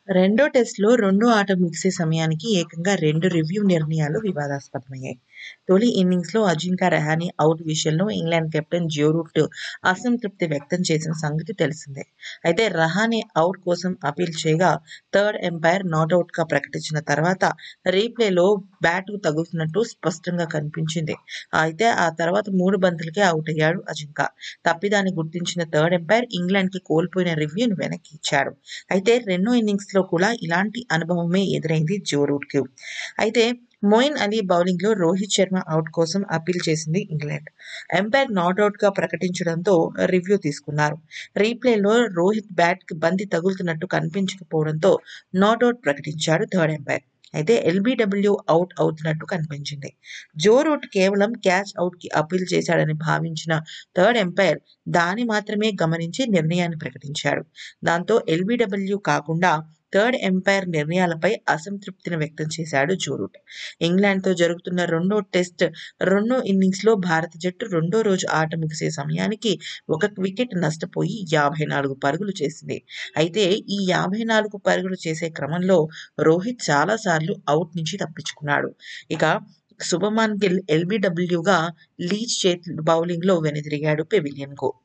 రెండో టెస్ట్‌లో రెండో ఆట ముగిసే సమయానికి ఏకంగా 2 రివ్యూ నిర్ణయాలు వివాదాస్పదమయ్యాయి. తొలి ఇన్నింగ్స్‌లో అజింక్య రహానె ఔట్ విషయంలో ఇంగ్లాండ్ కెప్టెన్ జో రూట్ అసంతృప్తి వ్యక్తం చేసిన సంగతి తెలిసిందే. అయితే రహానె ఔట్ కోసం అపీల్ చేయగా థర్డ్ అంపైర్ నాటౌట్‌గా ప్రకటించిన తర్వాత రీప్లేలో బ్యాట్‌కు తగులుతున్నట్టు స్పష్టంగా కనిపించింది. అయితే ఆ తర్వాత మూడు బంతులకే అవుటయ్యాడు అజింక్య. తప్పిదాన్ని గుర్తించిన థర్డ్ అంపైర్ ఇంగ్లాండ్‌కి కోల్పోయిన రివ్యూను వెనక్కి ఇచ్చాడు. అయితే రెండో ఇన్నింగ్స్‌లో కూడా ఇలాంటి అనుభవమే ఎదురైంది జో రూట్‌కు. అయితే మొయిన్ అలీ బౌలింగ్‌లో రోహిత్ శర్మ ఔట్ కోసం అపీల్ చేసింది ఇంగ్లాండ్. అంపైర్ నాటౌట్‌గా ప్రకటించడంతో రివ్యూ తీసుకున్నారు. రీప్లేలో రోహిత్ బ్యాట్‌కి బంతి తగులుతున్నట్టు కనిపించకపోవడంతో నాటౌట్ ప్రకటించాడు థర్డ్ అంపైర్. అయితే ఎల్బీడబ్ల్యూ ఔట్ అవుతున్నట్టు కనిపించింది. జో రూట్ కేవలం క్యాచ్ ఔట్‌కి అపీల్ చేశాడని భావించిన థర్డ్ అంపైర్ దాన్ని మాత్రమే గమనించి నిర్ణయాన్ని ప్రకటించాడు. దాంతో ఎల్బీడబ్ల్యూ కాకుండా థర్డ్ అంపైర్ నిర్ణయాలపై అసంతృప్తిని వ్యక్తం చేశాడు జో రూట్. ఇంగ్లాండ్‌తో జరుగుతున్న రెండో టెస్ట్ రెండో ఇన్నింగ్స్‌లో భారత జట్టు రెండో రోజు ఆట ముగిసే సమయానికి ఒక వికెట్ నష్టపోయి యాభై నాలుగు పరుగులు చేసింది. అయితే ఈ యాభై నాలుగు పరుగులు చేసే క్రమంలో రోహిత్ చాలా సార్లు ఔట్ నుంచి తప్పించుకున్నాడు. ఇక శుభమన్ గిల్ ఎల్బీడబ్ల్యూగా లీచ్ చేత్ బౌలింగ్‌లో వెనుదిరిగాడు పెవిలియన్‌కు.